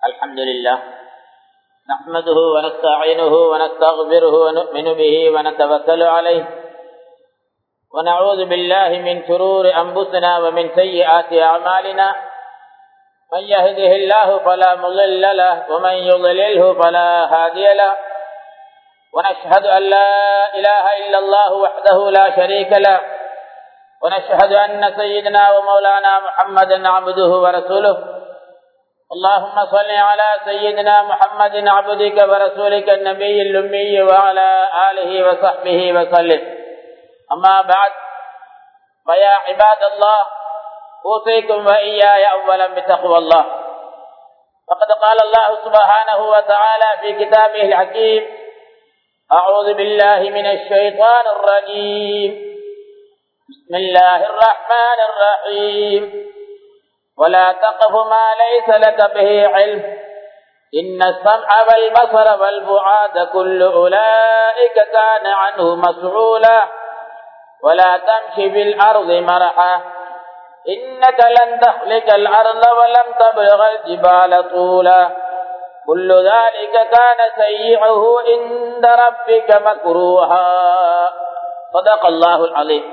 الحمد لله نحمده ونستعينه ونستغفره ونؤمن به ونتوكل عليه ونعوذ بالله من شرور أنفسنا ومن سيئات أعمالنا من يهده الله فلا مضل له ومن يضلله فلا هادي له ونشهد أن لا إله إلا الله وحده لا شريك له ونشهد أن سيدنا ومولانا محمدا عبده ورسوله اللهم صل على سيدنا محمد عبدك ورسولك النبي الأمي وعلى آله وصحبه وسلم أما بعد فيا عباد الله أوصيكم وإياي أولا بتقوى الله فقد قال الله سبحانه وتعالى في كتابه الحكيم أعوذ بالله من الشيطان الرجيم بسم الله الرحمن الرحيم ولا تقف ما ليس لك به علم إن السمع والبصر والفعاد كل أولئك كان عنه مسؤولا ولا تمشي في الأرض مرحا إنك لن تخلق الأرض ولم تبلغ الجبال طولا كل ذلك كان سيئه عند ربك مكروها صدق الله العظيم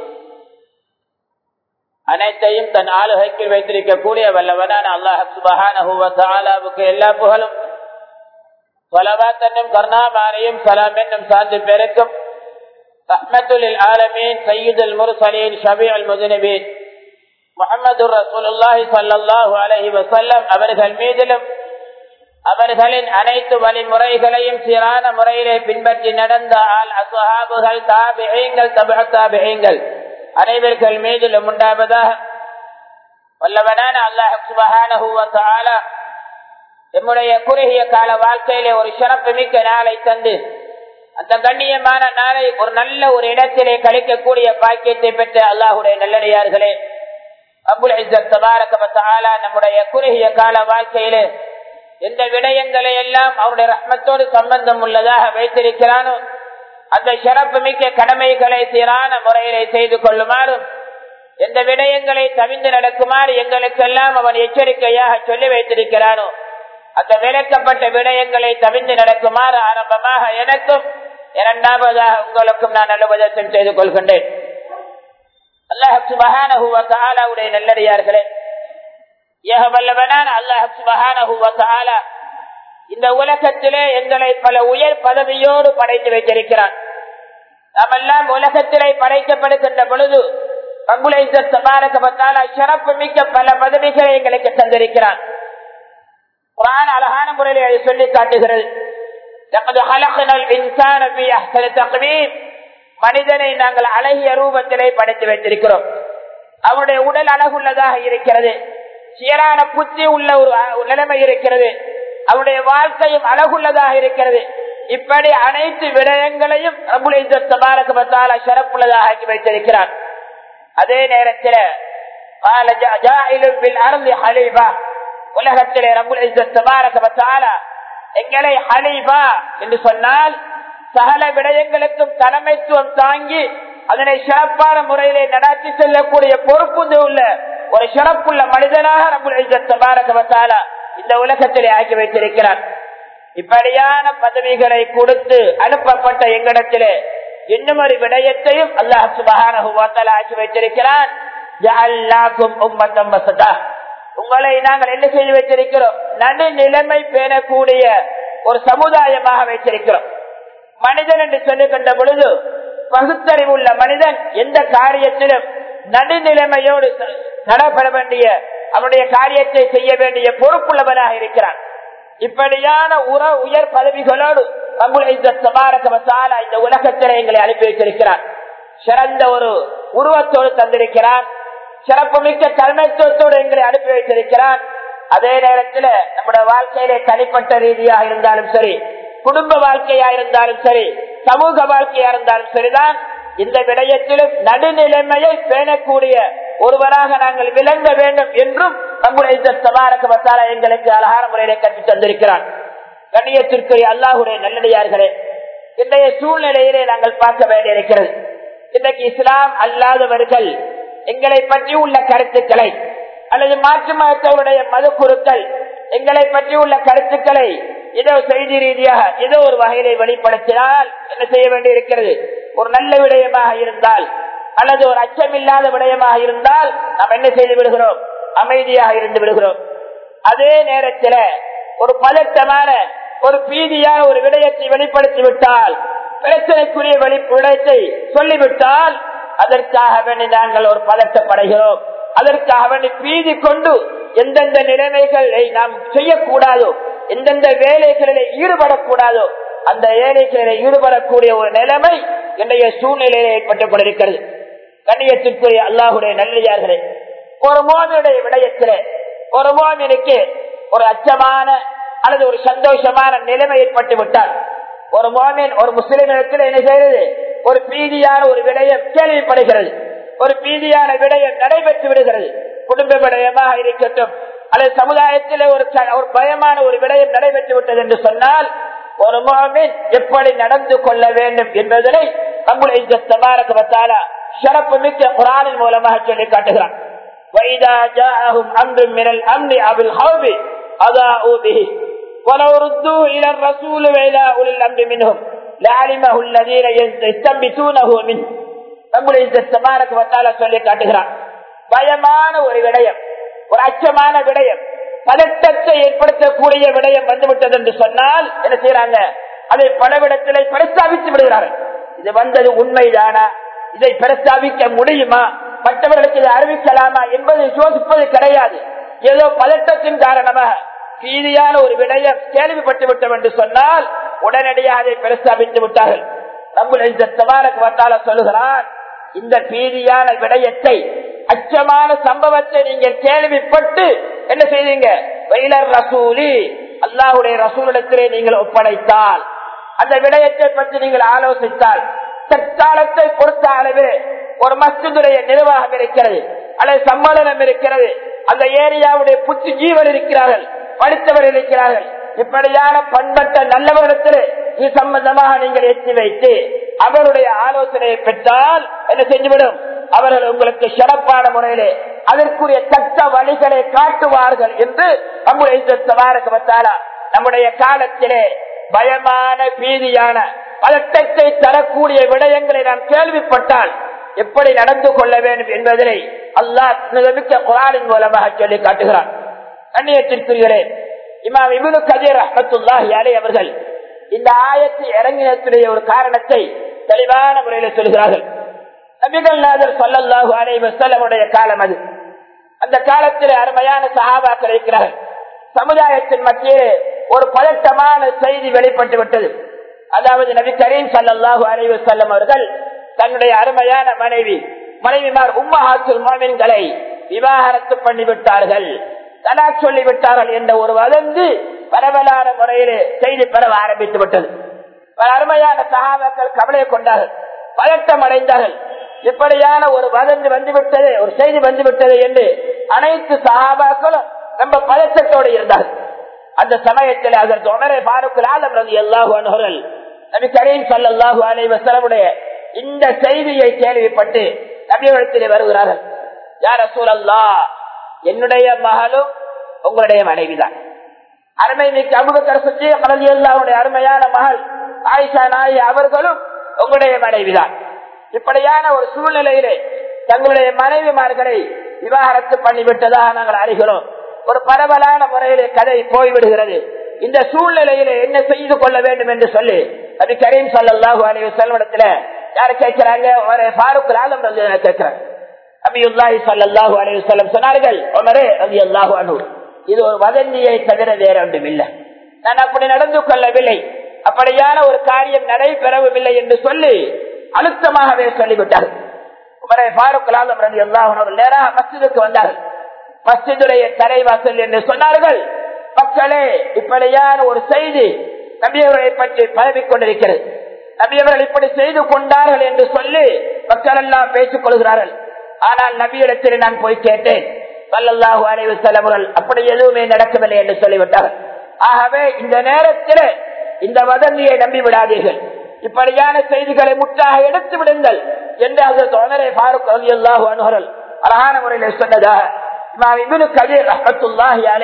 அனைத்தையும் தன் ஆளுகைக்கு வைத்திருக்கக்கூடிய வல்லவனான அல்லாஹ் சுபஹானஹுவத்தாலாவுக்கு எல்லா புகழும் சொலவாத் என்னும் கருணாமாரையும் சலாம் என்னும் சார்ந்து பெருக்கும் ரஹ்மத்துல் ஆலமீன் சையீதுல் முர்சலீன் ஷபீல் முதுனபீன் முகமது ரசூலுல்லாஹி சல்லாஹூ அலஹி வசல்லம் அவர்கள் மீதிலும் அவர்களின் அனைத்து வழிமுறைகளையும் சீரான முறையிலே பின்பற்றி நடந்த ஆள் அசுஹாபுகள் தாபிகள் தப தாபிகள் அனைவர்கள் மீதிலும் உண்டாவதாக வல்லவனான அல்லாஹ் சுபஹான நம்முடைய குறுகிய கால வாழ்க்கையிலே ஒரு சிறப்பு மிக்க நாளை தந்து அந்த கண்ணியமான நாளை ஒரு நல்ல ஒரு இடத்திலே கழிக்கக்கூடிய பாக்கியத்தை பெற்ற அல்லாஹுடைய நல்லடியார்களே அபுல் இசத் தபாரகமத்தாலா நம்முடைய குறுகிய கால வாழ்க்கையிலே எந்த விடயங்களை எல்லாம் அவருடைய ரத்னத்தோடு சம்பந்தம் உள்ளதாக வைத்திருக்கிறானோ அந்த சிறப்பு மிக்க கடமைகளை சீரான முறையிலே செய்து கொள்ளுமாறும் எந்த விடயங்களை தவிந்து நடக்குமாறு எங்களுக்கெல்லாம் அவன் எச்சரிக்கையாக சொல்லி வைத்திருக்கிறானோ அந்த விளக்கப்பட்ட விடயங்களை தவிந்து நடக்குமாறு ஆரம்பமாக எனக்கும் இரண்டாவதாக உங்களுக்கும் நான் நல்லுபதேசம் செய்து கொள்கின்றேன் அல்லாஹுடைய நல்லடியார்களே ஏக வல்லவனான அல்லாஹுடைய இந்த உலகத்திலே எங்களை பல உயர் பதவியோடு படைத்து வைத்திருக்கிறான் நாம் எல்லாம் உலகத்திலே படைக்கப்படுகின்ற பொழுது சிறப்பு மிக்க பல பதவிகளை எங்களுக்கு தந்திருக்கிறான் குரான் அழகான முறையில் சொல்லி காட்டுகிறது மனிதனை நாங்கள் அழகிய ரூபத்திலே படைத்து வைத்திருக்கிறோம் அவருடைய உடல் அழகுள்ளதாக இருக்கிறது சீரான புத்தி உள்ள ஒரு நிலைமை இருக்கிறது அவருடைய வாழ்க்கையும் அழகுள்ளதாக இருக்கிறது இப்படி அனைத்து விடயங்களையும் சிறப்புள்ளதாக ஆக்கி வைத்திருக்கிறார் அதே நேரத்தில் உலகத்திலே எங்களை ஹலீபா என்று சொன்னால் சகல விடயங்களுக்கும் தலைமைத்துவம் தாங்கி அதனை சிறப்பான முறையிலே நடாத்தி செல்லக்கூடிய பொறுப்பு உள்ள ஒரு சிறப்புள்ள மனிதனாக ரபுல் இந்த உலகத்திலே ஆக்கி வைத்திருக்கிறார் இப்படியான பதவிகளை கொடுத்து அனுப்பப்பட்ட எங்களிடத்திலே இன்னும் ஒரு விடயத்தையும் அல்லாஹ் சுபகான ஆக்கி வைத்திருக்கிறான் உங்களை நாங்கள் என்ன செய்து வைத்திருக்கிறோம் நடுநிலைமை பேணக்கூடிய ஒரு சமுதாயமாக வைத்திருக்கிறோம் மனிதன் என்று சொல்லுகின்ற பொழுது பகுத்தறிவுள்ள மனிதன் எந்த காரியத்திலும் நடுநிலைமையோடு நடைபெற வேண்டிய அவனுடைய காரியத்தை செய்ய வேண்டிய பொறுப்புள்ளவனாக இருக்கிறான் இப்படியான உற உயர் பதவிகளோடு இந்த உலகத்திலே எங்களை அனுப்பி வைத்திருக்கிறான் சிறந்த ஒரு உருவத்தோடு தந்திருக்கிறான் சிறப்பு மிக்க தலைமைத்துவத்தோடு எங்களை அனுப்பி வைத்திருக்கிறான் அதே நேரத்தில் நம்முடைய வாழ்க்கையிலே தனிப்பட்ட ரீதியாக இருந்தாலும் சரி குடும்ப வாழ்க்கையா இருந்தாலும் சரி சமூக வாழ்க்கையா இருந்தாலும் சரிதான் இந்த விடயத்திலும் நடுநிலைமையை பேணக்கூடிய ஒருவராக நாங்கள் விளங்க வேண்டும் என்றும் நம்முடைய சபாரகமத்தால எங்களுக்கு அழகான முறையிலே கற்று தந்திருக்கிறான் கண்ணியத்திற்குரிய அல்லாஹுடைய நல்லடியார்களே இன்றைய சூழ்நிலையிலே நாங்கள் பார்க்க வேண்டியிருக்கிறது இன்றைக்கு இஸ்லாம் அல்லாதவர்கள் எங்களை பற்றி உள்ள கருத்துக்களை அல்லது மாற்று மதத்தவருடைய மத குருக்கள் எங்களை பற்றி உள்ள கருத்துக்களை ஏதோ செய்தி ரீதியாக ஏதோ ஒரு வகையிலே வெளிப்படுத்தினால் என்ன செய்ய வேண்டி இருக்கிறது ஒரு நல்ல விடயமாக இருந்தால் அல்லது ஒரு அச்சமில்லாத விடயமாக இருந்தால் நாம் என்ன செய்து விடுகிறோம் அமைதியாக இருந்து விடுகிறோம் அதே நேரத்தில் ஒரு பதட்டமான ஒரு பீதியான ஒரு விடயத்தை வெளிப்படுத்தி விட்டால் பிரச்சனைக்குரிய வெளி விடயத்தை சொல்லிவிட்டால் அதற்காக வேண்டி நாங்கள் ஒரு பதட்டப்படுகிறோம் அதற்காக வேண்டி பீதி கொண்டு எந்தெந்த நிலைமைகளை நாம் செய்யக்கூடாதோ எந்தெந்த வேலைகளிலே ஈடுபடக்கூடாதோ அந்த வேலைகளில் ஈடுபடக்கூடிய ஒரு நிலைமை இன்றைய சூழ்நிலையில ஏற்பட்டுக் கொண்டிருக்கிறது கண்ணியத்திற்குரிய அல்லாஹுடைய நல்லியார்களே ஒரு மோமியுடைய விடயத்திலே ஒரு மோமினுக்கு ஒரு அச்சமான அல்லது ஒரு சந்தோஷமான நிலைமை ஏற்பட்டு விட்டால் ஒரு மோமின் ஒரு முஸ்லிமிடத்தில் என்ன செய்கிறது ஒரு பீதியான ஒரு விடயம் கேள்விப்படுகிறது ஒரு பீதியான விடயம் நடைபெற்று விடுகிறது குடும்ப விடயமாக இருக்கட்டும் அல்லது சமுதாயத்தில் ஒரு ஒரு பயமான ஒரு விடயம் நடைபெற்று விட்டது என்று சொன்னால் ஒரு மோமின் எப்படி நடந்து கொள்ள வேண்டும் என்பதனை நம்முடைய சிறப்பு மிக்க குரானின் மூலமாக சொல்லி காட்டுகிறான் وَإِذَا جَاءَهُمْ أَمْرٌ مِّنَ الْأَمْنِ أَوِ الْخَوْفِ أَذَاعُوا بِهِ وَلَوْ رُدُّوا إِلَى الرَّسُولِ وَإِلَى أُولِي الْأَمْرِ مِنْهُمْ لَعَلِمَهُ الَّذِينَ يَسْتَنبِطُونَهُ مِنْهُ நம்முடைய தபாரக் வத்தால சொல்லி காட்டுகிறான் பயமான ஒரு விடயம் ஒரு அச்சமான விடயம் பதட்டத்தை ஏற்படுத்தக்கூடிய விடயம் வந்துவிட்டது என்று சொன்னால் என்ன செய்யறாங்க அதை பலவிடத்திலே பிரஸ்தாபித்து விடுகிறார்கள் இது வந்தது உண்மைதானா இதை பிரஸ்தாபிக்க முடியுமா மற்றவர்களுக்கு இதை அறிவிக்கலாமா என்பதை யோசிப்பது கிடையாது ஏதோ பதட்டத்தின் காரணமாக பீதியான ஒரு விடயம் கேள்விப்பட்டு விட்டோம் என்று சொன்னால் உடனடியாக அதை பிரஸ்தாபித்து விட்டார்கள் நம்முடைய இந்த தபாரக் வத்தால சொல்லுகிறான் இந்த பீதியான விடயத்தை அச்சமான சம்பவத்தை நீங்கள் கேள்விப்பட்டு என்ன செய்வீங்க வெயிலர் ரசூலி அல்லாஹுடைய ரசூலிடத்திலே நீங்கள் ஒப்படைத்தால் அந்த விடயத்தை பற்றி நீங்கள் ஆலோசித்தால் தற்காலத்தை பொறுத்த அளவில் ஒரு மஸ்ஜிதுடைய நிர்வாகம் இருக்கிறது அல்லது சம்மேளனம் இருக்கிறது அந்த ஏரியாவுடைய புத்து ஜீவன் இருக்கிறார்கள் படித்தவர் இருக்கிறார்கள் இப்படியான பண்பட்ட நல்லவரிடத்தில் இது சம்பந்தமாக நீங்கள் எத்தி வைத்து அவருடைய ஆலோசனையை பெற்றால் என்ன செஞ்சுவிடும் அவர்கள் உங்களுக்கு சிறப்பான முறையிலே அதற்குரிய தக்க வழிகளை காட்டுவார்கள் என்று நம்முடைய நம்முடைய காலத்திலே பயமான பீதியான பதட்டத்தை தரக்கூடிய விடயங்களை நாம் கேள்விப்பட்டால் எப்படி நடந்து கொள்ள வேண்டும் என்பதனை அல்லாஹ் குரானின் மூலமாக சொல்லி காட்டுகிறான் கண்ணியத்திற்குரியரே இமாம் இபுனு கதீர் அஹமத்துல்லாஹி அலை அவர்கள் இந்த ஆயத்தை இறங்கினத்துடைய ஒரு காரணத்தை தெளிவான முறையில் சொல்கிறார்கள் நபிகள் நாதர் சொல்லல்லாஹு அலை வசல்லமுடைய காலம் அது அந்த காலத்தில் அருமையான சகாபாக்கள் இருக்கிறார்கள் சமுதாயத்தின் மத்தியிலே ஒரு பதட்டமான செய்தி வெளிப்பட்டு விட்டது அதாவது நபி கரீம் சல்லாஹூ அலைவு செல்லம் அவர்கள் தன்னுடைய அருமையான மனைவி மனைவிமார் உம்மஹாத்துல் மோமின்களை விவாகரத்து பண்ணிவிட்டார்கள் தலா சொல்லி விட்டார்கள் என்ற ஒரு வதந்து பரவலான முறையிலே செய்தி பரவ ஆரம்பித்து விட்டது பல அருமையான சகாபாக்கள் கவலை கொண்டார்கள் பதட்டம் அடைந்தார்கள் இப்படியான ஒரு வதந்து வந்துவிட்டது ஒரு செய்தி வந்துவிட்டது என்று அனைத்து சகாபாக்களும் ரொம்ப பதட்டத்தோடு இருந்தார்கள் அந்த சமயத்தில் அதற்கு உணரை பாருக்கள் ஆலம் ரவி அல்லாஹு அனுகர்கள் நபி கரீம் சல்லாஹூ அலை வசலமுடைய இந்த செய்தியை கேள்விப்பட்டு நபியிடத்திலே வருகிறார்கள் யார சூழல்லா என்னுடைய மகளும் உங்களுடைய மனைவிதான் அருமை மிக்க அபுபக்கர் சுற்றி கலதி அல்லாவுடைய அருமையான மகள் ஆயிஷா நாய் அவர்களும் உங்களுடைய மனைவிதான் இப்படியான ஒரு சூழ்நிலையிலே தங்களுடைய மனைவிமார்களை விவாகரத்து பண்ணிவிட்டதாக நாங்கள் அறிகிறோம் ஒரு பரவலான முறையிலே கதை போய்விடுகிறது இந்த சூழ்நிலையில என்ன செய்து கொள்ள வேண்டும் என்று சொல்லி அது கரீம் சல்லாஹூ அலி செல்வடத்துல யாரு கேட்கிறாங்க ஒரு ஃபாரூக் ஆலம் கேட்கிறாங்க அபியுல்லாஹி சல்லாஹூ அலி சொல்லம் சொன்னார்கள் உமரே ரவி அல்லாஹு அனு இது ஒரு வதந்தியை தவிர வேற ஒன்றும் இல்லை நான் அப்படி நடந்து கொள்ளவில்லை அப்படியான ஒரு காரியம் நடைபெறவும் இல்லை என்று சொல்லி அழுத்தமாகவே சொல்லிவிட்டார்கள் உமரே ஃபாரூக் ஆலம் ரவி அல்லாஹு நேராக மசிதுக்கு வந்தார்கள் மஸ்ஜிதுடைய தலைவாசல் என்று சொன்னார்கள் மக்களே இப்படியான ஒரு செய்தி நபியவர்களை பற்றி பரவிக் கொண்டிருக்கிறது நபியவர்கள் இப்படி செய்து கொண்டார்கள் என்று சொல்லி மக்கள் எல்லாம் பேசிக் கொள்கிறார்கள் ஆனால் நபியிடத்தில் நான் போய் கேட்டேன் வல்லல்லாஹு அலைவு செலவுகள் அப்படி எதுவுமே நடக்கவில்லை என்று சொல்லிவிட்டார்கள் ஆகவே இந்த நேரத்தில் இந்த வதந்தியை நம்பி விடாதீர்கள் இப்படியான செய்திகளை முற்றாக எடுத்து விடுங்கள் என்று அது தோழரை பாருக் அல்லாஹு அனுகரல் அழகான முறையில் சொன்னதாக இமாம் இபினு கதீர் ரஹமத்துல்லாஹி அலைஹி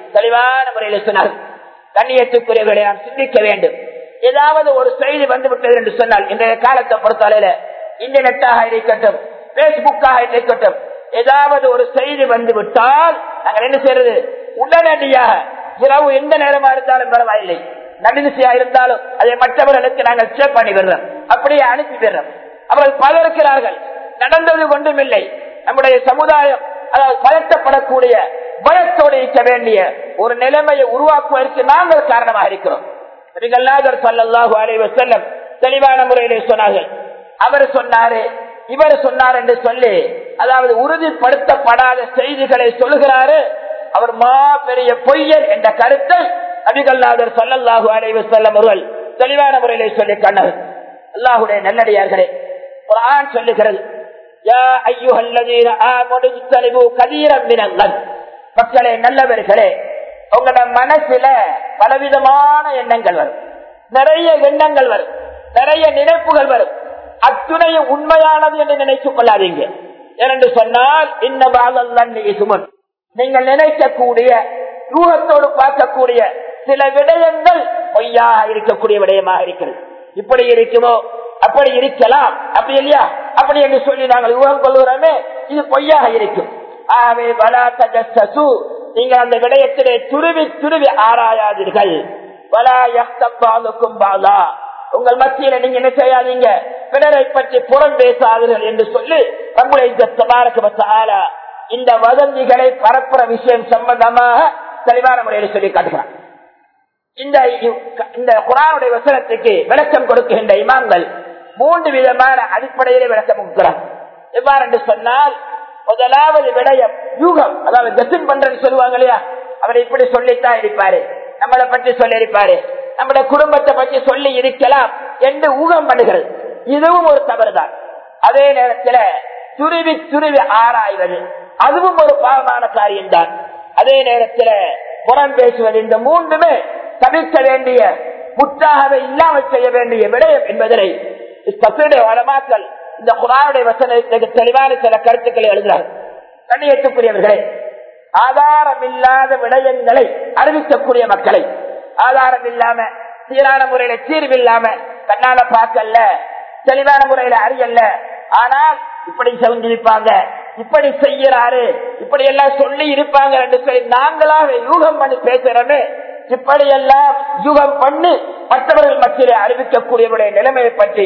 தெளிவான முறையில் சொன்னார் கண்ணியத்துக்குரியவர்களை நாம் சிந்திக்க வேண்டும் ஏதாவது ஒரு செய்தி வந்துவிட்டது என்று சொன்னால் இன்றைய காலத்தை பொறுத்தவரையில இன்டர்நெட்டாக இருக்கட்டும் பேஸ்புக்காக இருக்கட்டும் ஏதாவது ஒரு செய்தி வந்து விட்டால் நாங்கள் என்ன செய்யறது உடனடியாக இரவு எந்த நேரமா இருந்தாலும் பரவாயில்லை நடுநிசையா இருந்தாலும் அதை மற்றவர்களுக்கு நாங்கள் சேவ் பண்ணி விடுறோம் அப்படியே அனுப்பி விடுறோம் அவர்கள் பலருக்கிறார்கள் நடந்தது ஒன்றுமில்லை நம்முடைய சமுதாயம் அதாவது பதட்டப்படக்கூடிய பயத்தோடு இருக்க வேண்டிய ஒரு நிலைமையை உருவாக்குவதற்கு நாங்கள் காரணமாக இருக்கிறோம் நபிகள்நாதர் ஸல்லல்லாஹு அலைஹி வஸல்லம் தெளிவான முறையிலே சொன்னார்கள் அவர் சொன்னாரு இவர் சொன்னார் என்று சொல்லி அதாவது உறுதிப்படுத்தப்படாத செய்திகளை சொல்லுகிறாரு அவர் மா பெரிய பொய்யன் என்ற கருத்தை நபிகள்நாதர் ஸல்லல்லாஹு அலைஹி வஸல்லம் அவர்கள் தெளிவான முறையிலே சொல்லி கண்டார் அல்லாஹ்வுடைய நல்லடியார்களே குர்ஆன் சொல்லுகிறது யா அய்யுஹல்லதீன ஆமனு இஜ்தனிபு கதீரன் மினல் லன் மக்களே நல்லவர்களே உங்களோட மனசுல பலவிதமான எண்ணங்கள் வரும் நிறைய எண்ணங்கள் வரும் நிறைய நினைப்புகள் வரும் அத்துணையும் உண்மையானது என்று நினைத்துக் கொள்ளாதீங்க ஏனென்று சொன்னால் இந்த பாதல் சுமன் நீங்கள் நினைக்கக்கூடிய யூகத்தோடு பார்க்கக்கூடிய சில விடயங்கள் பொய்யாக இருக்கக்கூடிய விடயமாக இருக்கிறது இப்படி இருக்குமோ அப்படி இருக்கலாம் அப்படி இல்லையா அப்படி என்று சொல்லி நாங்கள் யூகம் கொள்கிறோமே இது பொய்யாக இருக்கும் ஆகவே பலா தஜஸ்ஸு நீங்கள் அந்த விடயத்திலே துருவி துருவி ஆராயாதீர்கள் வலா யஹ்தப்பாலுக்கும் பாலா உங்கள் மத்தியில நீங்க என்ன செய்யாதீங்க பிறரை பற்றி புறம் பேசாதீர்கள் என்று சொல்லி நம்முடைய இந்த வதந்திகளை பரப்புற விஷயம் சம்பந்தமாக தெளிவான முறையில் சொல்லி காட்டுகிறார் இந்த இந்த குரானுடைய வசனத்துக்கு விளக்கம் கொடுக்கின்ற இமாம்கள் மூன்று விதமான அடிப்படையிலே விளக்கம் கொடுக்கிறார் எவ்வாறு என்று சொன்னால் முதலாவது விடயம் யூகம் அதாவது கசின் பண்றேன்னு சொல்லுவாங்க இல்லையா அவர் இப்படி சொல்லித்தான் இருப்பாரு நம்மளை பற்றி சொல்லி இருப்பாரு நம்முடைய குடும்பத்தை பற்றி சொல்லி இருக்கலாம் என்று ஊகம் பண்ணுகிறது இதுவும் ஒரு தவறுதான் அதே நேரத்தில் துருவி துருவி ஆராய்வது அதுவும் ஒரு பாவமான காரியம்தான் அதே நேரத்தில் புறம் பேசுவது இந்த மூன்றுமே தவிர்க்க வேண்டிய முற்றாகவே இல்லாமல் செய்ய வேண்டிய விடயம் என்பதனை வளமாக்கல் இந்த குரானுடைய வசனத்துக்கு தெளிவான சில கருத்துக்களை எழுதுகிறார் கண்ணியத்துக்குரியவர்களே ஆதாரம் இல்லாத விடயங்களை அறிவிக்கக்கூடிய மக்களை ஆதாரம் இல்லாம சீரான முறையில தீர்வு இல்லாம கண்ணால பார்க்கல தெளிவான முறையில அறியல ஆனால் இப்படி செஞ்சிருப்பாங்க இப்படி செய்யறாரு இப்படி எல்லாம் சொல்லி இருப்பாங்க என்று சொல்லி நாங்களாக யூகம் பண்ணி பேசுறோமே இப்படி எல்லாம் யுகம் பண்ணி மற்றவர்கள் மத்தியிலே அறிவிக்கக்கூடியவருடைய நிலைமையை பற்றி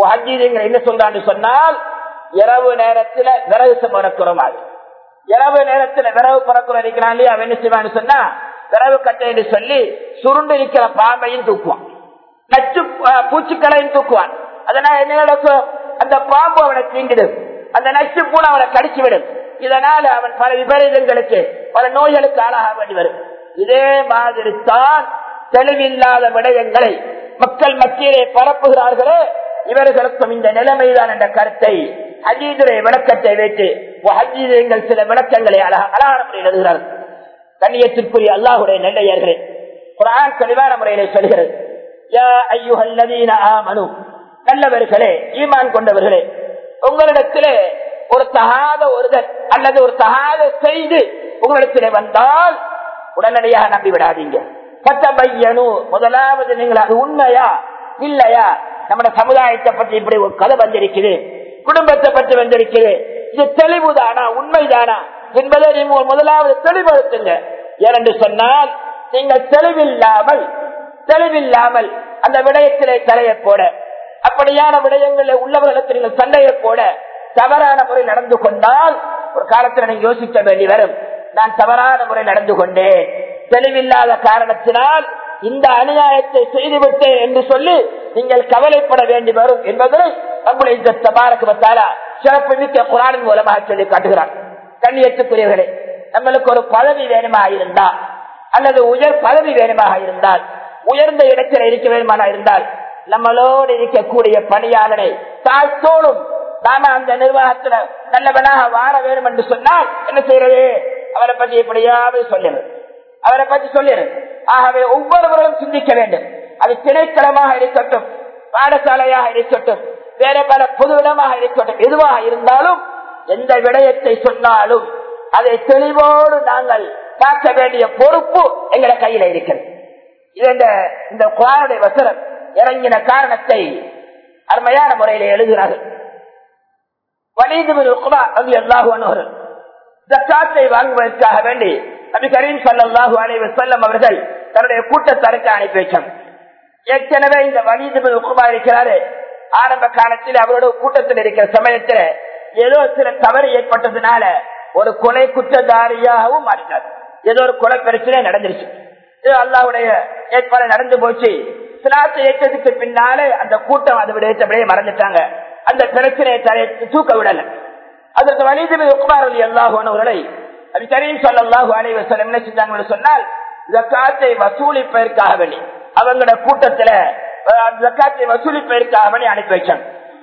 என்ன சொல்றான்னு சொன்னால் இரவு நேரத்துல விறகு பிறக்கிறோமாது இரவு நேரத்துல விறகு பிறக்கிறோம் இருக்கிறான் இல்லையா அவன் என்ன செய்வான்னு சொன்னா விறகு கட்டைன்னு சொல்லி சுருண்டு இருக்கிற பாம்பையும் தூக்குவான் நச்சு பூச்சிக்களையும் தூக்குவான் அதனால என்ன நடக்கும் அந்த பாம்பு அவனை தீண்டிடும் அந்த நச்சு பூனை அவனை கடிச்சு விடும் இதனால அவன் பல விபரீதங்களுக்கு பல நோய்களுக்கு ஆளாக வேண்டி வரும் இதே மாதிரி தான் தெளிவில்லாத விடயங்களை மக்கள் மத்தியிலே பரப்புகிறார்களே இவர்களுக்கும் இந்த நிலைமைதான் என்ற கருத்தை ஹஜீதுரை விளக்கத்தை வைத்து ஹஜீதங்கள் சில விளக்கங்களை அழகான முறையில் எழுதுகிறார்கள் கண்ணியத்திற்குரிய அல்லாஹுடைய நெல்லையர்களே குரான் தெளிவான முறையிலே சொல்கிறது யா ஐயுஹல்லதீன ஆமனு நல்லவர்களே ஈமான் கொண்டவர்களே உங்களிடத்திலே ஒரு தகாத ஒருதர் அல்லது ஒரு தகாத செய்தி உங்களிடத்திலே வந்தால் உடனடியாக நம்பி விடாதீங்க பத்தபையனு முதலாவது நீங்கள் அது உண்மையா இல்லையா நம்ம சமுதாயத்தை பற்றி இப்படி ஒரு கதை வந்திருக்குது குடும்பத்தை பற்றி வந்திருக்குது இது தெளிவுதானா உண்மைதானா என்பதை நீங்க முதலாவது தெளிவுபடுத்துங்க ஏனென்று சொன்னால் நீங்கள் தெளிவில்லாமல் தெளிவில்லாமல் அந்த விடயத்திலே தலையை போட அப்படியான விடயங்களில் உள்ளவர்களுக்கு நீங்கள் சண்டையை போட தவறான முறை நடந்து கொண்டால் ஒரு காலத்தில் நீங்க யோசிக்க வேண்டி வரும் நான் தவறான முறை நடந்து கொண்டேன் தெளிவில்லாத காரணத்தினால் இந்த அநியாயத்தை செய்துவிட்டேன் என்று சொல்லி நீங்கள் கவலைப்பட வேண்டி வரும் என்பதை நம்முடைய இந்த தபாரக்கு வந்தாலா சிறப்பு மிக்க குரானின் மூலமாக சொல்லி காட்டுகிறார் கண்ணியத்துக்குரியவர்களே நம்மளுக்கு ஒரு பதவி வேணுமாக இருந்தால் அல்லது உயர் பதவி வேணுமாக இருந்தால் உயர்ந்த இடத்தில் இருக்க வேணுமான இருந்தால் நம்மளோடு இருக்கக்கூடிய பணியாளரை தாழ்த்தோடும் நாம அந்த நிர்வாகத்துல நல்லவனாக வாழ வேண்டும் என்று சொன்னால் என்ன செய்யறது அவரை பற்றி எப்படியாவது சொல்லிடு அவரை பற்றி சொல்லிடு ஆகவே ஒவ்வொருவரும் சிந்திக்க வேண்டும் அது திணைக்களமாக இருக்கட்டும் பாடசாலையாக இருக்கட்டும் வேற பல பொது இடமாக இருக்கட்டும் எதுவாக இருந்தாலும் எந்த விடயத்தை சொன்னாலும் அதை தெளிவோடு நாங்கள் பார்க்க வேண்டிய பொறுப்பு எங்கட கையில இருக்கிறது இது இந்த இந்த குரானுடைய வசனம் இறங்கின காரணத்தை அருமையான முறையில எழுதுகிறார்கள் வலிதுபின் உக்பா ரவி அல்லாஹு அனுகர்கள் ஜக்காத்தை வாங்குவதற்காக வேண்டி நபி கரீம் சல்லாஹூ அலைஹி வஸல்லம் அவர்கள் தன்னுடைய கூட்டத்தாருக்கு அனுப்பி வச்சாங்க ஏற்கனவே இந்த வலிதுபின் உக்பா இருக்கிறாரு ஆரம்ப காலத்தில் அவரோட கூட்டத்தில் இருக்கிற சமயத்தில் ஏதோ சில தவறு ஏற்பட்டதுனால ஒரு கொலை குற்றதாரியாகவும் மாறினார் ஏதோ ஒரு கொலை பிரச்சனை நடந்துருச்சு இது அல்லாவுடைய ஏற்பாடு நடந்து போச்சு சிலாத்தை ஏற்றதுக்கு பின்னாலே அந்த கூட்டம் அதை விட அப்படியே மறந்துட்டாங்க அந்த பிரச்சனையை தலை தூக்க விடல அதற்கு வலிதுபி உக்மார் அலி அல்லாஹுவர்களை அது கரீம் சல்லாஹூ அலைவசம் என்ன செஞ்சாங்கன்னு சொன்னால் ஜக்காத்தை வசூலிப்பதற்காக வேண்டி அவங்களோட கூட்டத்துல ஜக்காத்தை வசூலிப்பதற்காக வேண்டி அனுப்பி வச்சாங்க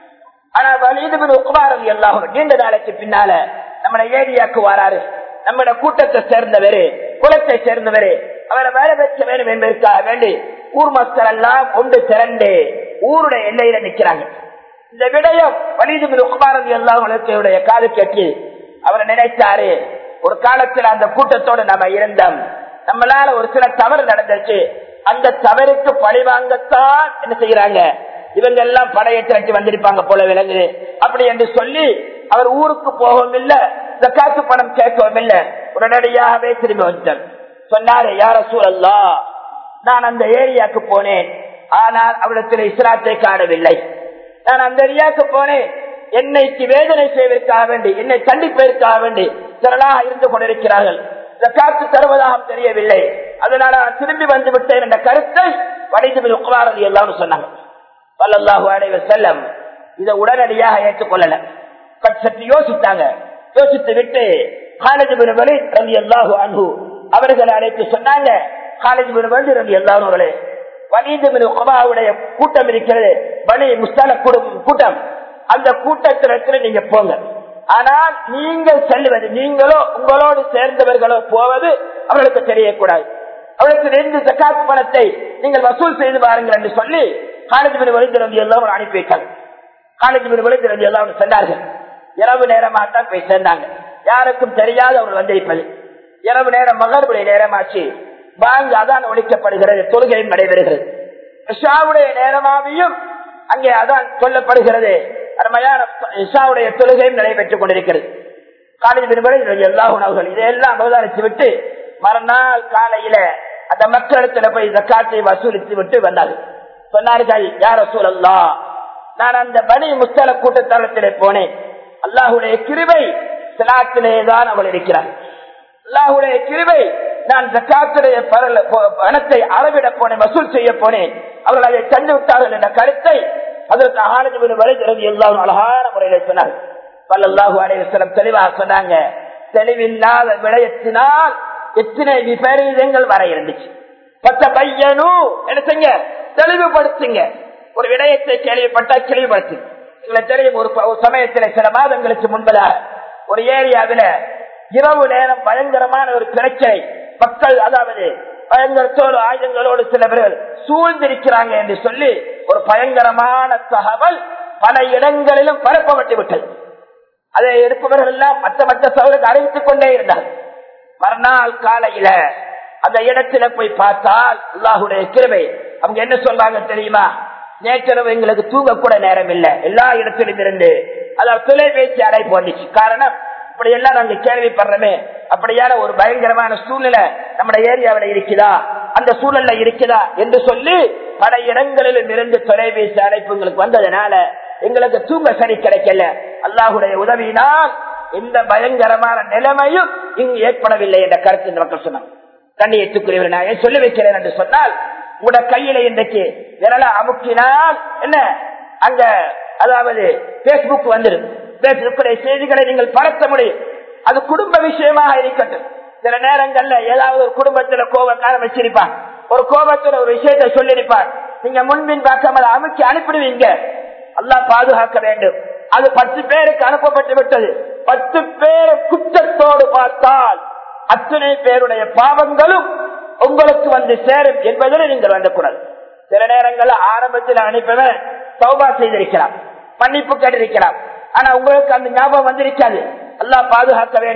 ஆனா வலிதுபின் உக்மார் அலி அல்லாஹு நீண்ட நாளைக்கு பின்னால நம்மள ஏரியாக்கு வராரு நம்மளோட கூட்டத்தை சேர்ந்தவரு குலத்தை சேர்ந்தவரு அவரை வேற வைக்க வேண்டும் என்பதற்காக வேண்டி ஊர் மக்கள் எல்லாம் ஒன்று திரண்டு ஊருடைய எல்லையில நிக்கிறாங்க இந்த விடயம் வலிதுபின் உக்மார் அலி அல்லாஹுடைய காது கேட்டு அவர் நினைத்தாரு ஒரு காலத்தில் அந்த கூட்டத்தோடு நம்ம இருந்தோம் நம்மளால ஒரு சில தவறு நடந்துச்சு அந்த தவறுக்கு பழிவாங்கத்தான் என்ன செய்யறாங்க இவங்க எல்லாம் படையெட்டு வந்திருப்பாங்க போல விலங்குது அப்படி என்று சொல்லி அவர் ஊருக்கு போகவும் இல்ல காசு பணம் கேட்கவும் இல்ல உடனடியாகவே திரும்பி வந்துட்டார் சொன்னாரு யார சூழல்லா நான் அந்த ஏரியாவுக்கு போனேன் ஆனால் அவரிடத்தில் இஸ்லாத்தை காணவில்லை நான் அந்த ஏரியாவுக்கு போனேன் என்னைக்கு வேதனை செய்வதற்காக வேண்டி என்னை கண்டிப்பதற்காக வேண்டி திரளாக இருந்து கொண்டிருக்கிறார்கள் காத்து தருவதாக தெரியவில்லை அதனால நான் திரும்பி வந்து விட்டேன் என்ற கருத்தை வடிந்து உட்காரது எல்லாம் சொன்னாங்க பல்லல்லாஹு அலைவ செல்லம் இதை உடனடியாக ஏற்றுக்கொள்ளல சற்று யோசித்தாங்க யோசித்து விட்டு காலேஜ் ரவி ரவி அல்லாஹு அன்பு அவர்களை அழைத்து சொன்னாங்க காலேஜ் வந்து ரவி அல்லாஹர்களே வலிந்து உபாவுடைய கூட்டம் இருக்கிறது பலி முஸ்தால கூட்டம் அந்த கூட்டத்திற்கு நீங்க போங்க ஆனால் நீங்கள் செல்லுவது நீங்களோ உங்களோடு சேர்ந்தவர்களோ போவது அவர்களுக்கு தெரியக்கூடாது அவர்களுக்கு ரெண்டு ஜக்காத் பணத்தை நீங்கள் வசூல் செய்து பாருங்கள் என்று சொல்லி காலேஜ் பின் வழிந்திருந்து எல்லாம் அனுப்பி வைத்தாங்க காலேஜ் பின் வழிந்திருந்து எல்லாம் சென்றார்கள் இரவு நேரமாக தான் போய் சேர்ந்தாங்க யாருக்கும் தெரியாது அவர் வந்திருப்பது இரவு நேரம் மகர்வுடைய நேரமாச்சு பாங்கு அதான் ஒழிக்கப்படுகிறது தொழுகையும் நடைபெறுகிறது இஷாவுடைய நேரமாவியும் அங்கே அதான் சொல்லப்படுகிறது அருமையான இஷாவுடைய தொழுகையும் நடைபெற்றுக் கொண்டிருக்கிறது காலேஜ் பின்பு எல்லா உணவுகள் இதையெல்லாம் அவதானித்து விட்டு மறுநாள் காலையில அந்த மக்களிடத்துல போய் ஜக்காத்தை வசூலித்து விட்டு வந்தார்கள் சொன்னார்கள் யார சூழல்லா நான் அந்த பனி முஸ்தல கூட்டத்தளத்திலே போனேன் அல்லாஹுடைய கிருவை சிலாத்திலே தான் அவள் இருக்கிறார் அல்லாஹுடைய கிருவை நான் ஜக்காத்துடைய பணத்தை அளவிட போனேன் வசூல் செய்ய போனேன் அவர்கள் அதை தந்து விட்டார்கள் என்ற கருத்தை அதற்கு ஆனது வரைகிறது எல்லாரும் அழகான முறையில சொன்னார் பல்லாஹூ அலைவசலம் தெளிவாக சொன்னாங்க தெளிவில்லாத விடயத்தினால் எத்தனை விபரீதங்கள் வர இருந்துச்சு பத்த பையனும் என்ன செய்ய தெளிவுபடுத்துங்க ஒரு விடயத்தை கேள்விப்பட்டா தெளிவுபடுத்து தெரியும் ஒரு சமயத்தில் சில மாதங்களுக்கு முன்பதாக ஒரு ஏரியாவில் இரவு நேரம் பயங்கரமான ஒரு பிரச்சனை மக்கள் அதாவது பயங்கரத்தோடு ஆயுதங்களோடு சில பேர்கள் சூழ்ந்திருக்கிறாங்க என்று சொல்லி ஒரு பயங்கரமான தகவல் பல இடங்களிலும் பரப்பப்பட்டு விட்டது அதை எடுப்பவர்கள் எல்லாம் மற்ற மற்ற சவுலுக்கு அறிவித்துக் கொண்டே இருந்தார் மறுநாள் காலையில அந்த இடத்துல போய் பார்த்தால் அல்லாஹுடைய கிருமை அவங்க என்ன சொல்றாங்க தெரியுமா நேற்றிரவு எங்களுக்கு தூங்க கூட நேரம் இல்லை எல்லா இடத்திலும் இருந்து அதாவது தொலைபேசி அழைப்பு வந்துச்சு காரணம் இப்படி எல்லாம் நாங்க கேள்விப்படுறோமே அப்படியான ஒரு பயங்கரமான சூழ்நிலை நம்ம ஏரியாவில இருக்குதா அந்த சூழல்ல இருக்குதா என்று சொல்லி பல இடங்களிலும் இருந்து தொலைபேசி அழைப்பு எங்களுக்கு வந்ததுனால எங்களுக்கு தூங்க சரி கிடைக்கல அல்லாஹுடைய உதவியினால் எந்த பயங்கரமான நிலைமையும் இங்கு ஏற்படவில்லை என்ற கருத்து மக்கள் சொன்னாங்க கண்ணியத்துக்குரியவர் நான் சொல்லி வைக்கிறேன் என்று சொன்னால் உங்களோட கையில இன்றைக்கு விரல அமுக்கினால் என்ன அங்க அதாவது பேஸ்புக் வந்துடும் பேஸ்புக்குடைய செய்திகளை நீங்கள் பரத்த முடியும் அது குடும்ப விஷயமாக இருக்கட்டும் சில நேரங்கள்ல ஏதாவது ஒரு குடும்பத்துல கோபக்கார வச்சிருப்பான் ஒரு கோபத்துல ஒரு விஷயத்தை சொல்லிருப்பான் நீங்க முன்பின் பார்க்காம அதை அமுக்கி அனுப்பிடுவீங்க அல்லா பாதுகாக்க வேண்டும் அது பத்து பேருக்கு அனுப்பப்பட்டு விட்டது பத்து பேர் குற்றத்தோடு பார்த்தால் அத்தனை பேருடைய பாவங்களும் உங்களுக்கு வந்து சேரும் என்பதில் நீங்கள் வந்துக்கூடாது சில நேரங்களில் ஆரம்பத்தில் அனுப்பவன் சௌபா செய்திருக்கிறான் மன்னிப்பு கேட்டிருக்கிறான் ஆனா உங்களுக்கு அந்த ஞாபகம் வந்திருக்காது எல்லாம் பாதுகாக்க வேண்டும்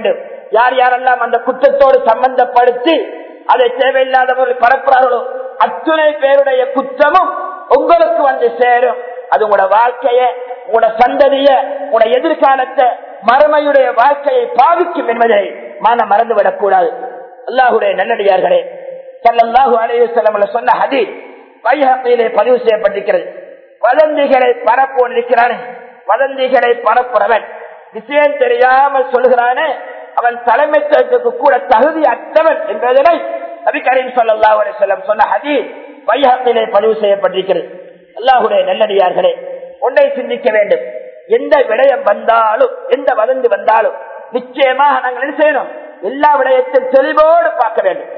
யார் யாரெல்லாம் அந்த குற்றத்தோடு சம்பந்தப்படுத்தி அதை தேவையில்லாதவர்கள் பரப்புறார்களோ அத்துணை பேருடைய குற்றமும் உங்களுக்கு வந்து சேரும் அது உங்களோட வாழ்க்கைய உங்களோட சந்ததிய உங்களோட எதிர்காலத்தை மறுமையுடைய வாழ்க்கையை பாவிக்கும் என்பதை மன மறந்துவிடக் கூடாது அல்லாஹுடைய நல்லடியார்களே சல்லல்லாஹு அலைஹி வஸல்லம் சொன்ன ஹதீஸ் பைஹத்திலே பதிவு செய்யப்பட்டிருக்கிறது வதந்திகளை பரப்போன் இருக்கிறானே வதந்திகளை பரப்புறவன் விஷயம் தெரியாமல் சொல்கிறானே அவன் தலைமைத்துவத்துக்கு கூட தகுதி அற்றவன் என்பதனை நபி கரீம் சொல்லா செல்லம் சொன்ன ஹதி வைஹத்திலே பதிவு செய்யப்பட்டிருக்கிறது அல்லாஹுடைய நல்லடியார்களே ஒன்றை சிந்திக்க வேண்டும் எந்த விடயம் வந்தாலும் எந்த வதந்தி வந்தாலும் நிச்சயமாக நாங்கள் என்ன செய்யணும் எல்லா விடயத்தையும் தெளிவோடு பார்க்க வேண்டும்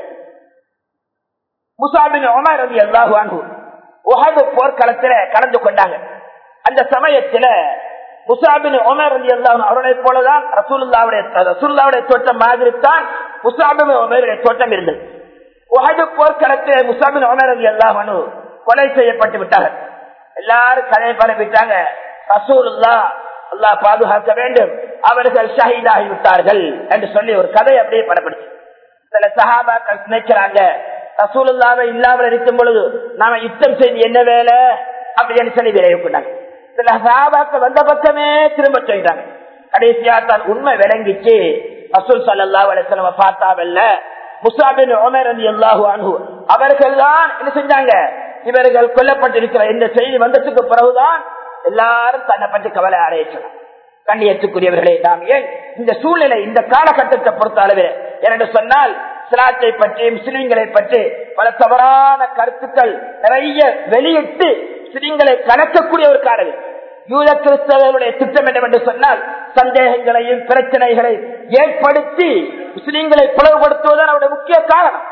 முசாபின் உமர் ரதி அல்லாஹு அன்ஹு உஹது போர்க்களத்துல கலந்து கொண்டாங்க அந்த சமயத்துல முசாபின் உமர் ரதி அல்லாஹு அவர்களை போலதான் ரசூலுல்லாவுடைய ரசூலுல்லாவுடைய தோட்டம் மாதிரி தான் முசாபின் உமருடைய தோட்டம் இருந்தது உஹது போர்க்களத்தில் முசாபின் உமர் ரதி அல்லாஹு அன்ஹு கொலை செய்யப்பட்டு விட்டார்கள் எல்லாரும் கதை பரப்பிட்டாங்க ரசூலுல்லா அல்லாஹ் பாதுகாக்க வேண்டும் அவர்கள் ஷஹீதாகி விட்டார்கள் என்று சொல்லி ஒரு கதை அப்படியே படப்படுச்சு சில சஹாபாக்கள் நினைக்கிறாங்க ரசூலுல்லாவை இல்லாமல் இருக்கும் பொழுது நாம யுத்தம் செய்து என்ன வேலை அப்படின்னு சொல்லி விரைவு கொண்டாங்க சில சஹாபாக்கள் வந்த பக்கமே திரும்ப சொல்லிட்டாங்க கடைசியா தான் உண்மை விளங்கிச்சு ரசூல் சல்லா அலிஸ்லம பார்த்தாவல்ல முசாபின் உமர் அலி அல்லாஹு அன்ஹு அவர்கள் தான் என்ன செஞ்சாங்க இவர்கள் கொல்லப்பட்டிருக்கிற இந்த செய்தி வந்ததுக்கு பிறகுதான் எல்லாரும் தன்னை பற்றி கவலை அடையலாம் கண்ணியத்துக்குரியவர்களே நாம் ஏன் இந்த சூழ்நிலை இந்த காலகட்டத்தை பொறுத்த அளவில் என்று சொன்னால் சிலாத்தை பற்றி முஸ்லிம்களை பற்றி பல தவறான கருத்துக்கள் நிறைய வெளியிட்டு முஸ்லிம்களை கலக்கக்கூடிய ஒரு காரணம் யூத கிறிஸ்தவர்களுடைய திட்டம் என்னவென்று சொன்னால் சந்தேகங்களையும் பிரச்சனைகளை ஏற்படுத்தி முஸ்லிம்களை பிளவுபடுத்துவதுதான் அவருடைய முக்கிய காரணம்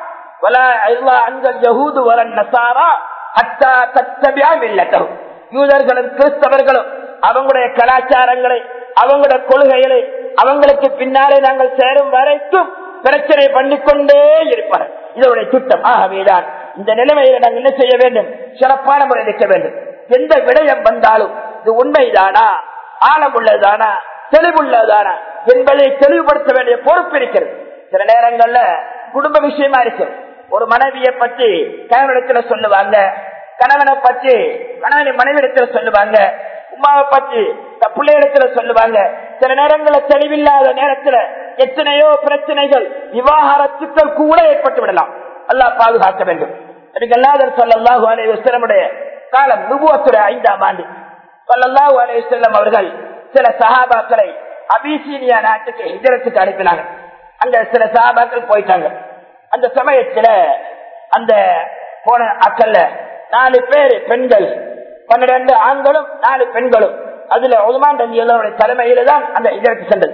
யூதர்களும் கிறிஸ்தவர்களும் அவங்களுடைய கலாச்சாரங்களை அவங்களுடைய கொள்கைகளை அவங்களுக்கு பின்னாலே நாங்கள் சேரும் வரைக்கும் பிரச்சனை பண்ணிக்கொண்டே இருப்பார் இதோடைய திட்டம் ஆகவேதான் இந்த நிலைமையில நாங்கள் என்ன செய்ய வேண்டும் சிறப்பான முறை இருக்க வேண்டும் எந்த விடயம் வந்தாலும் இது உண்மைதானா ஆழம் உள்ளதானா தெளிவுள்ளதானா என்பதை தெளிவுபடுத்த வேண்டிய பொறுப்பு இருக்கிறது சில நேரங்கள்ல குடும்ப விஷயமா இருக்கு ஒரு மனைவியை பற்றி கணவனிடத்துல சொல்லுவாங்க கணவனை பற்றி கணவனை மனைவிடத்துல சொல்லுவாங்க உமாவை பற்றி பிள்ளையிடத்துல சொல்லுவாங்க சில நேரங்கள தெளிவில்லாத நேரத்துல எத்தனையோ பிரச்சனைகள் விவாகரத்துக்கள் கூட ஏற்பட்டு விடலாம் அல்லாஹ் பாதுகாக்க வேண்டும் அதுக்கல்லாதர் சொல்லல்லாஹு அலைய செல்லமுடைய காலம் நுபுவத்துடைய ஐந்தாம் ஆண்டு சொல்லல்லாஹு அலைய செல்லம் அவர்கள் சில சகாபாக்களை அபிசீனியா நாட்டுக்கு இதரத்துக்கு அனுப்பினாங்க அங்க சில சகாபாக்கள் போயிட்டாங்க அந்த சமயத்துல அந்த போன அக்கல்ல நாலு பேர் பெண்கள் பன்னிரண்டு ஆண்களும் நாலு பெண்களும் அதுல உதுமான் ரஞ்சி எல்லாருடைய தலைமையில தான் அந்த இதற்கு சென்றது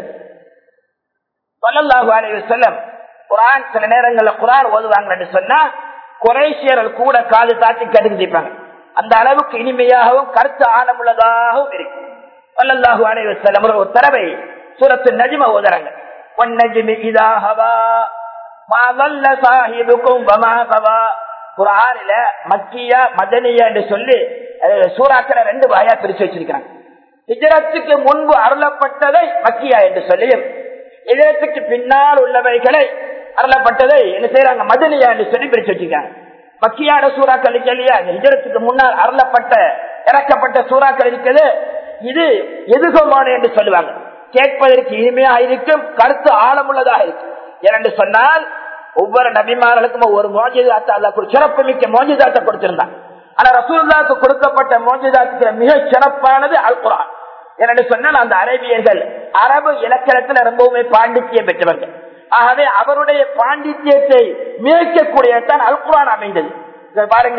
சொல்லல்லாஹு அலைய செல்லம் குரான் சில நேரங்கள்ல குரான் ஓதுவாங்க சொன்னா குறைசியர்கள் கூட காது தாத்தி கடுங்கிப்பாங்க அந்த அளவுக்கு இனிமையாகவும் கருத்து ஆழமுள்ளதாகவும் இருக்கு சொல்லல்லாஹு அலைய செல்லம் ஒரு தடவை சூரத்து நஜிம ஓதுறாங்க பொன்னஜிமி இதாகவா மாவல்ல சாஹிபுக்கும் வமாகவா குரானில மக்கியா மதனியா என்று சொல்லி சூறாக்களை ரெண்டு வாயா பிரிச்சு வச்சிருக்கிறாங்க ஹிஜரத்துக்கு முன்பு அருளப்பட்டதை மக்கியா என்று சொல்லியும் இதயத்துக்கு பின்னால் உள்ளவைகளை அருளப்பட்டதை என்ன செய்யறாங்க மதனியா என்று சொல்லி பிரிச்சு வச்சிருக்காங்க மக்கியான சூறாக்கள் இல்லையா ஹிஜரத்துக்கு முன்னால் அருளப்பட்ட இறக்கப்பட்ட சூறாக்கள் இருக்குது இது எதுகமான என்று சொல்லுவாங்க கேட்பதற்கு இனிமையா இருக்கும் கருத்து ஆழமுள்ளதாக இருக்கும் ஏனென்று சொன்னால் ஒவ்வொரு நபிமார்களுக்கும் ஒவ்வொரு மோஜிதாத்தை அல்ல சிறப்பு மிக்க மோஜிதாத்தை கொடுத்திருந்தான் ஆனா ரசூல்லாவுக்கு கொடுக்கப்பட்ட மோஜிதாத்துக்கு மிக சிறப்பானது அல் குரான் என்று சொன்னால் அந்த அரேபியர்கள் அரபு இலக்கணத்துல ரொம்பவுமே பாண்டித்யம் பெற்றவர்கள் ஆகவே அவருடைய பாண்டித்யத்தை மிகக்கூடியதான் அல் குரான் அமைந்தது பாருங்க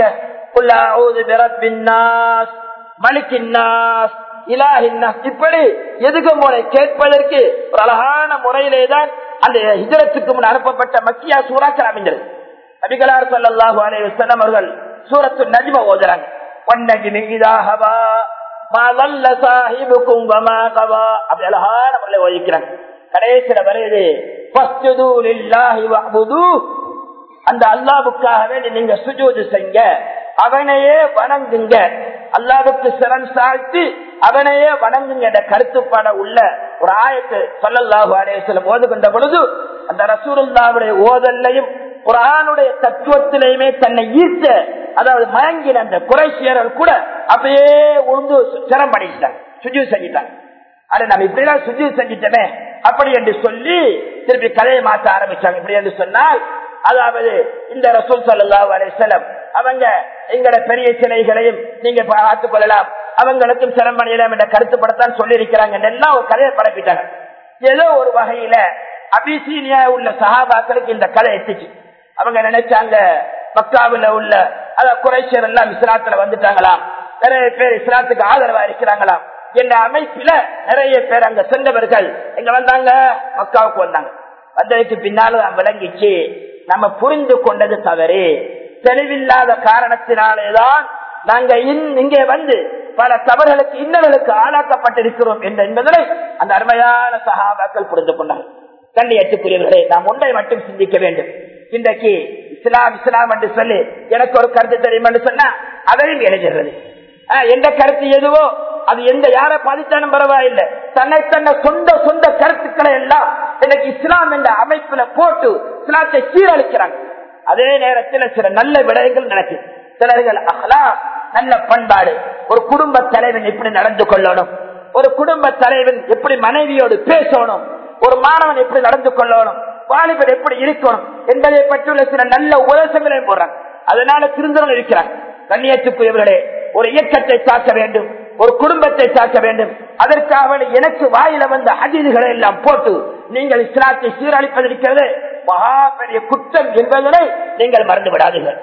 மலிக்கின்னாஸ் இலாஹின்னாஸ் இப்படி எதுக்கு முறை கேட்பதற்கு ஒரு அழகான முறையிலே தான் அந்த ஹிஜரத்துக்கு முன் அனுப்பப்பட்ட மக்கியா சூறாக்கள் அமைந்தது நபிகளார் சொல்லல்லாஹு அலைஹி வஸல்லம் அவர்கள் சூரத்து நஜ்ம ஓதுறாங்க வன்னஜ்மி இதாஹவா மா ضل صاحبكم وما غوى அப்படி அழகான முறையில் ஓதிக்கிறாங்க கடைசியில வருது ஃபஸ்ஜுது லில்லாஹி வஅபுது அந்த அல்லாஹ்வுக்காக வேண்டி நீங்க சுஜூது செய்யுங்க அவனையே வணங்குங்க அல்லாவுக்கு சிறன் சாழ்த்தி அவனையே வணங்குங்க என்ற கருத்துப்பட உள்ள ஒரு ஆயத்து சொல்லல்லாஹு அலேசலம் ஓதுகின்ற பொழுது அந்த ரசூருல்லாவுடைய ஓதல்லையும் குரானுடைய தத்துவத்திலையுமே தன்னை ஈர்த்த அதாவது மயங்கின அந்த குறைசியர்கள் கூட அப்படியே உழுந்து சிரம் பண்ணிட்டாங்க சுஜி செஞ்சிட்டாங்க அது நம்ம இப்படிலாம் சுஜி செஞ்சிட்டோமே அப்படி என்று சொல்லி திருப்பி கதையை மாற்ற ஆரம்பிச்சாங்க இப்படி என்று சொன்னால் அதாவது இந்த ரசூல் சல்லாஹூ அலிசலம் அவங்க எங்கட பெரிய சிலைகளையும் நீங்க பார்த்துக் கொள்ளலாம் அவங்களுக்கும் சிரம் பண்ணிடலாம் என்ற கருத்துப்படத்தான் சொல்லி இருக்கிறாங்க எல்லாம் ஒரு கதையை பரப்பிட்டாங்க ஏதோ ஒரு வகையில அபிசீனியா உள்ள சகாபாக்களுக்கு இந்த கதை எத்துச்சு அவங்க நினைச்சாங்க மக்காவில் உள்ள அத குறைச்சர் எல்லாம் இஸ்லாத்துல வந்துட்டாங்களாம் நிறைய பேர் இஸ்லாத்துக்கு ஆதரவா இருக்கிறாங்களாம் என்ற அமைப்பில நிறைய பேர் அங்க சென்றவர்கள் எங்க வந்தாங்க மக்காவுக்கு வந்தாங்க வந்ததுக்கு பின்னாலும் விளங்கிச்சு நம்ம புரிந்து கொண்டது தவறு தெளிவில்லாத காரணத்தினாலேதான் நாங்க இங்கே வந்து பல தவறுகளுக்கு இன்னல்களுக்கு ஆளாக்கப்பட்டிருக்கிறோம் என்பதை அந்த அருமையான சகாபாக்கள் புரிந்து கொண்டாங்க கண்ணியத்துக்குரியவர்களே நாம் ஒன்றை மட்டும் சிந்திக்க வேண்டும் இன்றைக்கு இஸ்லாம் இஸ்லாம் என்று சொல்லி எனக்கு ஒரு கருத்து தெரியும் என்று சொன்னா அதையும் எழுதுகிறது எந்த கருத்து எதுவோ அது எந்த யாரை பாதித்தாலும் பரவாயில்லை தன்னை தன்னை சொந்த சொந்த கருத்துக்களை எல்லாம் எனக்கு இஸ்லாம் என்ற அமைப்புல போட்டு இஸ்லாத்தை சீரழிக்கிறாங்க அதே நேரத்தில் சில நல்ல விடயங்கள் நடக்குது சிலர்கள் அகலா நல்ல பண்பாடு ஒரு குடும்ப தலைவன் எப்படி நடந்து கொள்ளணும் ஒரு குடும்ப தலைவன் எப்படி மனைவியோடு பேசணும் ஒரு மாணவன் எப்படி நடந்து கொள்ளணும் வாலிபர் எப்படி இருக்கணும் என்பதை பற்றியுள்ள சில நல்ல உபதேசங்களையும் போடுறாங்க அதனால திருந்தவர்கள் இருக்கிறாங்க கண்ணியத்துக்குரியவர்களே ஒரு இயக்கத்தை தாக்க வேண்டும் ஒரு குடும்பத்தை தாக்க வேண்டும் அதற்காக எனக்கு வாயில வந்த அதிதிகளை எல்லாம் போட்டு நீங்கள் இஸ்லாத்தை சீரழிப்பதற்கிறது மகா பெரிய குற்றம் என்பதனை நீங்கள் மறந்து விடாதீர்கள்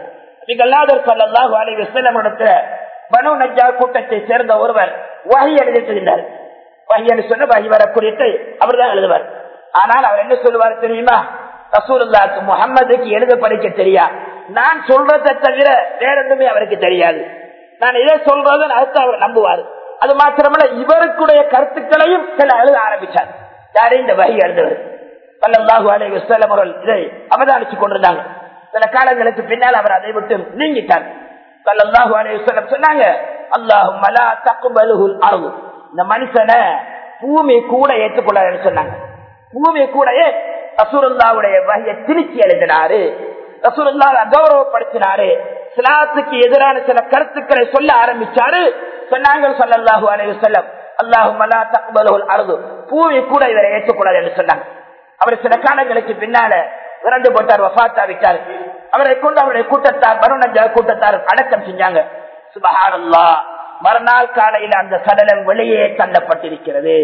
பனு நஜா கூட்டத்தை சேர்ந்த ஒருவர் வகை எழுதிட்டிருந்தார் வகை என்று சொன்ன வகை வரக்கூடியத்தை அவர் தான் எழுதுவார் ஆனால் அவர் என்ன சொல்லுவார் தெரியுமா ரசூலுல்லாக்கு முகம்மதுக்கு எழுத படிக்க தெரியா நான் சொல்றதை தவிர வேற எதுவுமே அவருக்கு தெரியாது நான் இதை சொல்றது அடுத்து அவர் நம்புவார் அது மாத்திரமல்ல இவருக்குடைய கருத்துக்களையும் சில எழுத ஆரம்பிச்சார் யாரே இந்த வகை எழுதுவர் பல்லாஹு அலை வசலம் அவர்கள் இதை அவதானிச்சு கொண்டிருந்தாங்க சில காலங்களுக்கு பின்னால் அவர் அதை விட்டு நீங்கிட்டார் பல்லாஹு அலை வசலம் சொன்னாங்க அல்லாஹும் மலா தக்குபலுகுல் அருள் இந்த மனுஷனை பூமி கூட ஏற்றுக்கொள்ளாருன்னு சொன்னாங்க பூமி கூடயே ரசூருல்லாவுடைய வகையை திருச்சி எழுதினாரு ரசூருல்லாவை அகௌரவப்படுத்தினாரு சிலாத்துக்கு எதிரான சில கருத்துக்களை சொல்ல ஆரம்பிச்சாரு சொன்னாங்க சொல்லல்லாஹு அலைவு செல்லம் அல்லாஹு மலா தக்பலுல் அருது பூமி கூட இவரை ஏற்றுக்கூடாது என்று சொன்னாங்க அவர் சில காலங்களுக்கு பின்னால இறந்து போட்டார் வஃத்தா விட்டார் அவரை கொண்டு அவருடைய கூட்டத்தார் மருணஞ்ச கூட்டத்தார் அடக்கம் செஞ்சாங்க சுபஹானல்லா மறுநாள் காலையில் அந்த சடலம் வெளியே தள்ளப்பட்டிருக்கிறது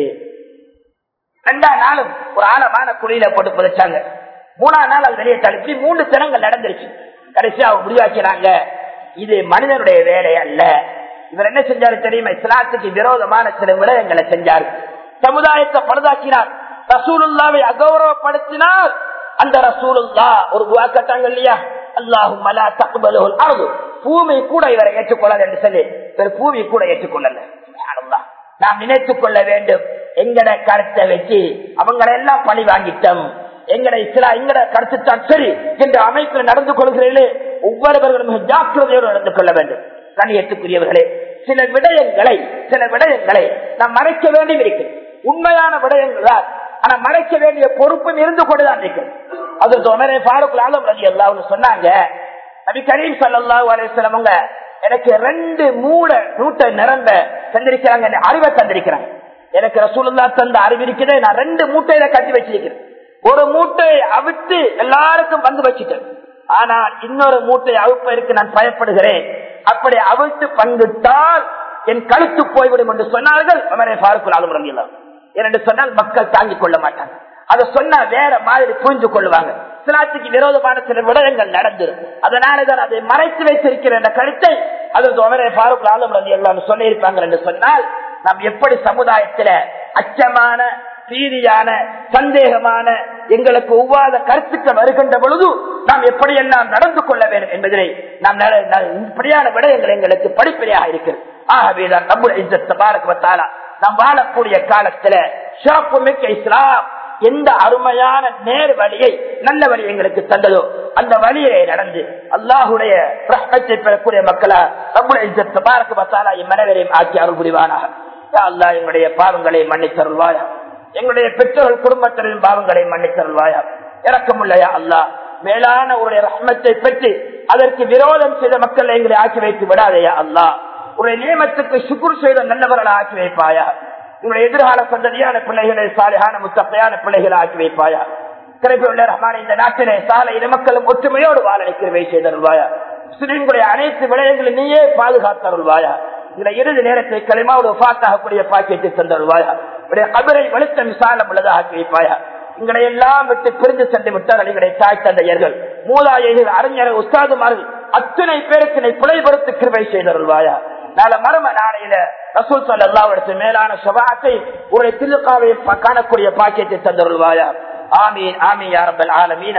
ரெண்டாம் நாளும் ஒரு ஆழமான குழியில போட்டு புதைச்சாங்க மூணாம் நாள் அது வெளியே தடுப்பி மூன்று தினங்கள் நடந்துருச்சு கடைசியா அவங்க முடிவாக்கிறாங்க இது மனிதனுடைய வேலை அல்ல இவர் என்ன செஞ்சாரு தெரியுமா இஸ்லாத்துக்கு விரோதமான சில விடயங்களை செஞ்சார் சமுதாயத்தை பழுதாக்கினார் ரசூலுல்லாவை அகௌரவப்படுத்தினார் அந்த ரசூலுல்லா ஒரு வாக்கட்டாங்க இல்லையா அல்லாஹும் மலா தக்குபலுல் அழகு பூமி கூட இவரை ஏற்றுக்கொள்ளாது என்று சொல்லி இவர் பூமி கூட ஏற்றுக்கொள்ளல நாம் நினைத்துக் கொள்ள வேண்டும் எங்கட கருத்தை வச்சு அவங்களை எல்லாம் பழி வாங்கிட்டோம் எங்கட இஸ்லா எங்கட கருத்து தான் சரி என்ற அமைப்பில் நடந்து கொள்கிறீர்களே ஒவ்வொருவர்களும் ஜாக்கிரதையோடு நடந்து கொள்ள வேண்டும் கணியத்துக்குரியவர்களே சில விடயங்களை சில விடயங்களை நாம் மறைக்க வேண்டியும் இருக்கு உண்மையான விடயங்கள் தான் ஆனா மறைக்க வேண்டிய பொறுப்பும் இருந்து கொண்டுதான் இருக்கு அது உமரே பாருக்குள் ஆலம் ரதி அல்லாஹ்னு சொன்னாங்க நபி கரீம் ஸல்லல்லாஹு அலைஹி வஸல்லம் எனக்கு ரெண்டு மூட நூட்ட நிரம்ப தந்திருக்கிறாங்க அறிவை தந்திருக்கிறாங்க எனக்கு ரசூலுல்லா தந்த அறிவு இருக்குது நான் ரெண்டு மூட்டையில கட்டி வச்சிருக்கிறேன் ஒரு மூட்டையை அவிட்டு எல்லாருக்கும் வந்து வச்சுட்டேன் ஆனால் இன்னொரு மூட்டை அவுப்பதற்கு நான் பயப்படுகிறேன் அப்படி அவிழ்த்து பங்கிட்டால் என் கழுத்து போய்விடும் என்று சொன்னார்கள் அமரே பாருக்குள் ஆளுமுறை என்று சொன்னால் மக்கள் தாங்கிக் கொள்ள மாட்டாங்க அதை சொன்னா வேற மாதிரி புரிஞ்சு கொள்ளுவாங்க சிலாத்துக்கு விரோதமான சில விடயங்கள் நடந்துரும் அதனாலதான் அதை மறைத்து வைத்திருக்கிற என்ற கருத்தை அதற்கு அமரே பாருக்குள் ஆளுமுறை எல்லாம் சொல்லியிருப்பாங்க என்று சொன்னால் நாம் எப்படி சமுதாயத்துல அச்சமான பீதியான சந்தேகமான எங்களுக்கு ஒவ்வாத கருத்துக்கள் வருகின்ற பொழுது நாம் எப்படியெல்லாம் நடந்து கொள்ள வேண்டும் என்பதை நாம் இப்படியான விடயங்கள் எங்களுக்கு படிப்படியாக இருக்கிறது ஆகவேதான் நம்ம இந்த பாரக் நாம் வாழக்கூடிய காலத்துல சிறப்பு மிக்க இஸ்லாம் எந்த அருமையான நேர் வழியை நல்ல வழி எங்களுக்கு தந்ததோ அந்த வழியை நடந்து அல்லாஹுடைய ரஹ்மத்தை பெறக்கூடிய மக்களா பாரக்கு பத்தாலா இம்மனவரையும் ஆக்கி அருள் புரிவானாக அல்லா எங்களுடைய பாவங்களை மன்னித்தருள்வாயா எங்களுடைய பெற்றோர்கள் குடும்பத்தினரின் பாவங்களை மன்னித்தருள்வாயா இறக்கமுள்ளையா அல்லா மேலான உடைய ரஹ்மத்தை பெற்று அதற்கு விரோதம் செய்த மக்களை எங்களை ஆக்கி வைத்து விடாதையா அல்லா உடைய நியமத்துக்கு சுக்குர் செய்த நல்லவர்களை ஆக்கி வைப்பாயா உங்களுடைய எதிர்கால சந்ததியான பிள்ளைகளை சாலையான முத்தப்பையான பிள்ளைகளை ஆக்கி வைப்பாயா கிடைப்புள்ள ரஹ்மான இந்த நாட்டிலே சாலை மக்களும் ஒற்றுமையோடு வாழ நிற்கிறவை செய்தருள்வாயா முஸ்லிம்களுடைய அனைத்து விடயங்களை நீயே பாதுகாத்தருள்வாயா இந்த இறுதி நேரத்தை களிமாவோடு பாத்தாகக்கூடிய பாக்கியத்தை தந்தருள்வாயா உடைய கபரை வலுத்த விசாலம் உள்ளதாக ஆக்கி வைப்பாயா எங்களை எல்லாம் விட்டு பிரிந்து சென்று விட்டார் எங்களை தாய் தந்தையர்கள் மூதாயர்கள் அறிஞர்கள் உஸ்தாதுமார்கள் அத்தனை பேருக்கு நீ பிழைபடுத்து கிருவை செய்தருள்வாயா நாள மர்ம நாளையில ரசூல் சல்லாவிடத்து மேலான சபாத்தை உடைய திருக்காவை காணக்கூடிய பாக்கியத்தை தந்தருள்வாயா ஆமீன் ஆமீன் யாரம்பல் ஆலமீன்